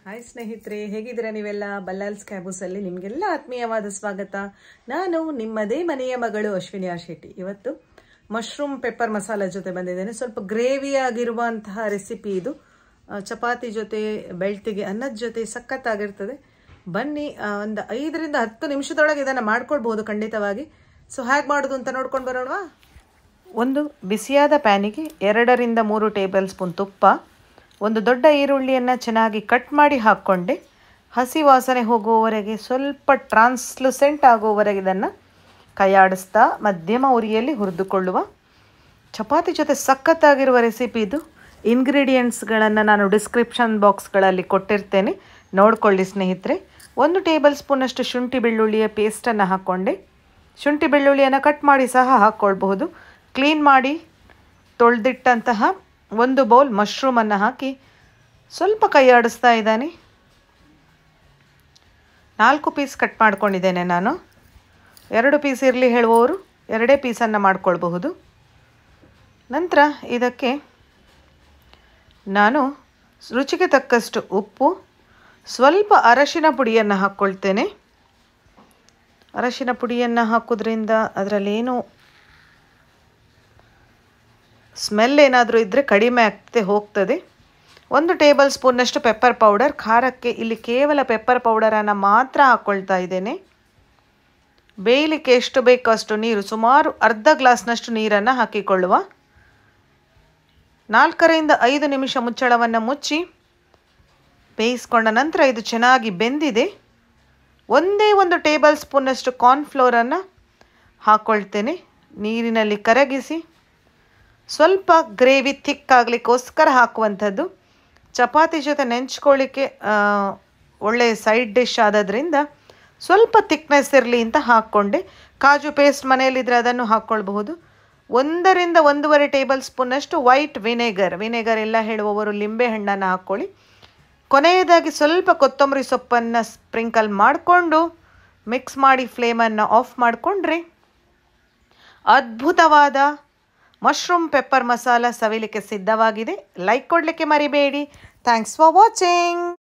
hi ಸ್ನೇಹಿತರೆ ಹೇಗಿದ್ದೀರಾ ನೀವೆಲ್ಲ ಬಲ್ಲಾಲ್ಸ್ ಕ್ಯಾಬೂಸಲ್ಲಿ ನಿಮಗೆಲ್ಲ ಆತ್ಮೀಯವಾದ ಸ್ವಾಗತ ನಾನು ನಿಮ್ಮದೇ ಮನೆಯ ಮಗಳು ಅಶ್ವಿನಿ ಆರ್ ಶೆಟ್ಟಿ ಇವತ್ತು ಮಶ್ರೂಮ್ ಪೆಪ್ಪರ್ ಮಸಾಲ ಜೊತೆ ಬಂದಿದ್ದೇನೆ ಸ್ವಲ್ಪ ಗ್ರೇವಿ ಆಗಿರುವಂತಹ ರೆಸಿಪಿ ಇದು ಆ, ಚಪಾತಿ ಜೊತೆ ಬೆಳ್ತಿಗೆ ಅನ್ನದ ಜೊತೆ ಸಖತ್ತಾಗಿರ್ತದೆ ಬನ್ನಿ ಆ, ಒಂದು ಐದರಿಂದ ಹತ್ತು ನಿಮಿಷದೊಳಗೆ ಇದನ್ನು ಮಾಡ್ಕೊಳ್ಬಹುದು ಖಂಡಿತವಾಗಿ ಸೊ ಹೇಗೆ ಮಾಡೋದು ಅಂತ ನೋಡ್ಕೊಂಡು ಬರೋಣವಾ ಒಂದು ಬಿಸಿಯಾದ ಪ್ಯಾನಿಗೆ ಎರಡರಿಂದ ಮೂರು ಟೇಬಲ್ ಸ್ಪೂನ್ ತುಪ್ಪ ಒಂದು ದೊಡ್ಡ ಈರುಳ್ಳಿಯನ್ನು ಚೆನ್ನಾಗಿ ಕಟ್ ಮಾಡಿ ಹಾಕ್ಕೊಂಡೆ ಹಸಿ ವಾಸನೆ ಹೋಗುವವರೆಗೆ ಸ್ವಲ್ಪ ಟ್ರಾನ್ಸ್ಲುಸೆಂಟ್ ಆಗುವವರೆಗೆ ಇದನ್ನು ಕೈಯಾಡಿಸ್ತಾ ಮಧ್ಯಮ ಉರಿಯಲ್ಲಿ ಹುರಿದುಕೊಳ್ಳುವ ಚಪಾತಿ ಜೊತೆ ಸಖತ್ತಾಗಿರುವ ರೆಸಿಪಿ ಇದು ಇಂಗ್ರೀಡಿಯೆಂಟ್ಸ್ಗಳನ್ನು ನಾನು ಡಿಸ್ಕ್ರಿಪ್ಷನ್ ಬಾಕ್ಸ್ಗಳಲ್ಲಿ ಕೊಟ್ಟಿರ್ತೇನೆ ನೋಡ್ಕೊಳ್ಳಿ ಸ್ನೇಹಿತರೆ ಒಂದು ಟೇಬಲ್ ಸ್ಪೂನಷ್ಟು ಶುಂಠಿ ಬೆಳ್ಳುಳ್ಳಿಯ ಪೇಸ್ಟನ್ನು ಹಾಕ್ಕೊಂಡೆ ಶುಂಠಿ ಬೆಳ್ಳುಳ್ಳಿಯನ್ನು ಕಟ್ ಮಾಡಿ ಸಹ ಹಾಕ್ಕೊಳ್ಬಹುದು ಕ್ಲೀನ್ ಮಾಡಿ ತೊಳೆದಿಟ್ಟಂತಹ ಒಂದು ಬೌಲ್ ಮಶ್ರೂಮನ್ನು ಹಾಕಿ ಸ್ವಲ್ಪ ಕೈಯಾಡಿಸ್ತಾ ಇದ್ದಾನೆ ನಾಲ್ಕು ಪೀಸ್ ಕಟ್ ಮಾಡ್ಕೊಂಡಿದ್ದೇನೆ ನಾನು ಎರಡು ಪೀಸ್ ಇರಲಿ ಹೇಳುವವರು ಎರಡೇ ಪೀಸನ್ನು ಮಾಡ್ಕೊಳ್ಬಹುದು ನಂತರ ಇದಕ್ಕೆ ನಾನು ರುಚಿಗೆ ತಕ್ಕಷ್ಟು ಉಪ್ಪು ಸ್ವಲ್ಪ ಅರಶಿನ ಪುಡಿಯನ್ನು ಹಾಕ್ಕೊಳ್ತೇನೆ ಅರಶಿನ ಪುಡಿಯನ್ನು ಹಾಕೋದ್ರಿಂದ ಅದರಲ್ಲೇನು ಸ್ಮೆಲ್ ಏನಾದರೂ ಇದ್ದರೆ ಕಡಿಮೆ ಆಗ್ತದೆ ಹೋಗ್ತದೆ ಒಂದು ಟೇಬಲ್ ಸ್ಪೂನ್ನಷ್ಟು ಪೆಪ್ಪರ್ ಪೌಡರ್ ಖಾರಕ್ಕೆ ಇಲ್ಲಿ ಕೇವಲ ಪೆಪ್ಪರ್ ಪೌಡರನ್ನು ಮಾತ್ರ ಹಾಕ್ಕೊಳ್ತಾ ಇದ್ದೇನೆ ಬೇಯಲಿಕ್ಕೆ ಎಷ್ಟು ಬೇಕೋ ಅಷ್ಟು ನೀರು ಸುಮಾರು ಅರ್ಧ ಗ್ಲಾಸ್ನಷ್ಟು ನೀರನ್ನು ಹಾಕಿಕೊಳ್ಳುವ ನಾಲ್ಕರಿಂದ ಐದು ನಿಮಿಷ ಮುಚ್ಚಳವನ್ನು ಮುಚ್ಚಿ ಬೇಯಿಸ್ಕೊಂಡ ನಂತರ ಇದು ಚೆನ್ನಾಗಿ ಬೆಂದಿದೆ ಒಂದೇ ಒಂದು ಟೇಬಲ್ ಸ್ಪೂನಷ್ಟು ಕಾರ್ನ್ಫ್ಲೋರನ್ನು ಹಾಕ್ಕೊಳ್ತೇನೆ ನೀರಿನಲ್ಲಿ ಕರಗಿಸಿ ಸ್ವಲ್ಪ ಗ್ರೇವಿ ಥಿಕ್ ಆಗಲಿಕ್ಕೋಸ್ಕರ ಹಾಕುವಂಥದ್ದು ಚಪಾತಿ ಜೊತೆ ನೆಂಚ್ಕೊಳ್ಳಿಕ್ಕೆ ಒಳ್ಳೆಯ ಸೈಡ್ ಡಿಶ್ ಆದದ್ರಿಂದ ಸ್ವಲ್ಪ ಥಿಕ್ನೆಸ್ ಇರಲಿ ಅಂತ ಹಾಕ್ಕೊಂಡೆ ಕಾಜು ಪೇಸ್ಟ್ ಮನೆಯಲ್ಲಿದ್ದರೆ ಅದನ್ನು ಹಾಕ್ಕೊಳ್ಬಹುದು ಒಂದರಿಂದ ಒಂದೂವರೆ ಟೇಬಲ್ ಸ್ಪೂನಷ್ಟು ವೈಟ್ ವಿನೆಗರ್ ವಿನೆಗರ್ ಎಲ್ಲ ಹೇಳುವವರು ಲಿಂಬೆ ಹಣ್ಣನ್ನು ಹಾಕ್ಕೊಳ್ಳಿ ಕೊನೆಯದಾಗಿ ಸ್ವಲ್ಪ ಕೊತ್ತಂಬರಿ ಸೊಪ್ಪನ್ನು ಸ್ಪ್ರಿಂಕಲ್ ಮಾಡಿಕೊಂಡು ಮಿಕ್ಸ್ ಮಾಡಿ ಫ್ಲೇಮನ್ನು ಆಫ್ ಮಾಡಿಕೊಂಡ್ರೆ ಅದ್ಭುತವಾದ ಮಶ್ರೂಮ್ ಪೆಪ್ಪರ್ ಮಸಾಲ ಸವಿಲಿಕ್ಕೆ ಸಿದ್ಧವಾಗಿದೆ ಲೈಕ್ ಕೊಡಲಿಕ್ಕೆ ಮರಿಬೇಡಿ ಥ್ಯಾಂಕ್ಸ್ ಫಾರ್ ವಾಚಿಂಗ್